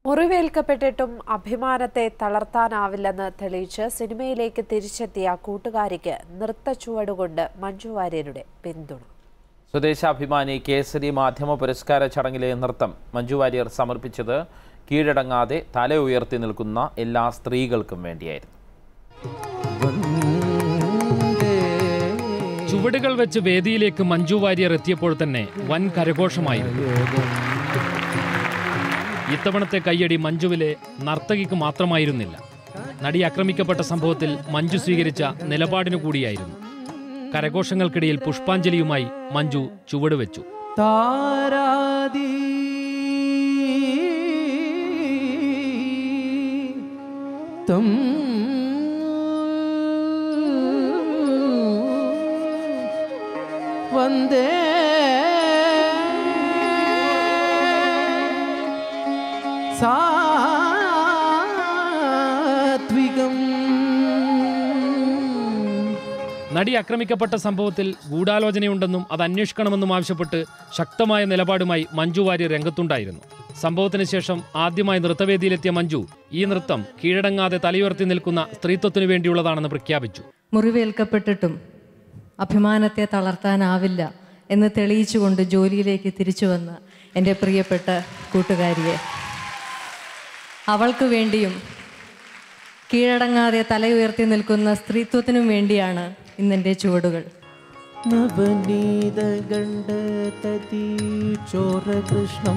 മുറിവേൽക്കപ്പെട്ടിട്ടും അഭിമാനത്തെ തളർത്താനാവില്ലെന്ന് തെളിയിച്ച് സിനിമയിലേക്ക് തിരിച്ചെത്തിയ കൂട്ടുകാരിക്ക് നൃത്തച്ചുവടുകൊണ്ട് മഞ്ജു വാര്യരുടെ പിന്തുണ സ്വദേശാഭിമാനി കേസരി മാധ്യമ പുരസ്കാര ചടങ്ങിലെ നൃത്തം മഞ്ജു വാര്യർ സമർപ്പിച്ചത് കീഴടങ്ങാതെ തല ഉയർത്തി നിൽക്കുന്ന എല്ലാ സ്ത്രീകൾക്കും വേണ്ടിയായിരുന്നു ചുവടുകൾ വെച്ച് വേദിയിലേക്ക് മഞ്ജു വാര്യർ എത്തിയപ്പോൾ തന്നെ വൻ കരഘോഷമായിരുന്നു ഇത്തവണത്തെ കയ്യടി മഞ്ജുവിലെ നർത്തകിക്ക് മാത്രമായിരുന്നില്ല നടി ആക്രമിക്കപ്പെട്ട സംഭവത്തിൽ മഞ്ജു സ്വീകരിച്ച നിലപാടിനു കൂടിയായിരുന്നു കരഘോഷങ്ങൾക്കിടയിൽ പുഷ്പാഞ്ജലിയുമായി മഞ്ജു ചുവട് വെച്ചു താരാദി തും വന്ദേ സാത്വികം നടി ആക്രമിക്കപ്പെട്ട സംഭവത്തിൽ ഗൂഢാലോചനയുണ്ടെന്നും അത് അന്വേഷിക്കണമെന്നും ആവശ്യപ്പെട്ട് ശക്തമായ നിലപാടുമായി മഞ്ജു വാര്യർ രംഗത്തുണ്ടായിരുന്നു സംഭവത്തിന് ശേഷം ആദ്യമായി നൃത്തവേദിയിലെത്തിയ മഞ്ജു ഈ നൃത്തം കീഴടങ്ങാതെ തലയുയർത്തി നിൽക്കുന്ന സ്ത്രീത്വത്തിനു വേണ്ടിയുള്ളതാണെന്ന് പ്രഖ്യാപിച്ചു മുറിവേൽക്കപ്പെട്ടിട്ടും അഭിമാനത്തെ തളർത്താനാവില്ല എന്ന് തെളിയിച്ചുകൊണ്ട് ജോലിയിലേക്ക് തിരിച്ചു വന്ന എൻ്റെ പ്രിയപ്പെട്ട കൂട്ടുകാരിയെ അവൾക്ക് വേണ്ടിയും കീഴടങ്ങാതെ തലയുയർത്തി നിൽക്കുന്ന സ്ത്രീത്വത്തിനും വേണ്ടിയാണ് ഇന്നെൻ്റെ ചുവടുകൾ നവനീതഗണ്ഡതീ ചോരകൃഷ്ണം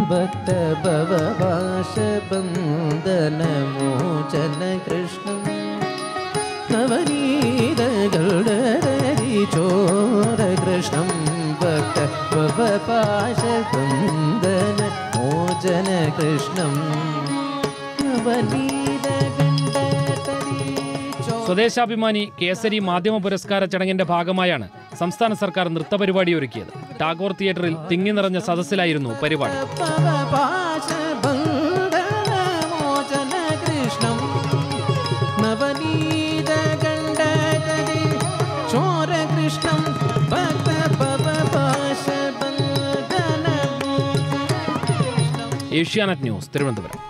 ഭക്തഭവഭാഷബന്ധനമോചന കൃഷ്ണം നവനീതഗണ്ഡതീ ചോരകൃഷ്ണം ഭക്തഭവഭാഷബന്ധന മോചന കൃഷ്ണം നവനീതഗണ്ഡതീ ചോ സ്വദേശാഭിമാനി കേസരി മാധ്യമ പുരസ്കാര ചടങ്ങിന്റെ ഭാഗമായാണ് സംസ്ഥാന സർക്കാർ നൃത്തപരിപാടി ഒരുക്കിയത് ടാഗോർ തിയേറ്ററിൽ തിങ്ങി നിറഞ്ഞ സദസ്സിലായിരുന്നു പരിപാടി പാശബന്ധനമോചന കൃഷ്ണം നവനീതഗണ്ഡതരി ചോരകൃഷ്ണം ഭക്തപവപാശബന്ധനമോചന ഏഷ്യാനെറ്റ് ന്യൂസ് തിരുവനന്തപുരം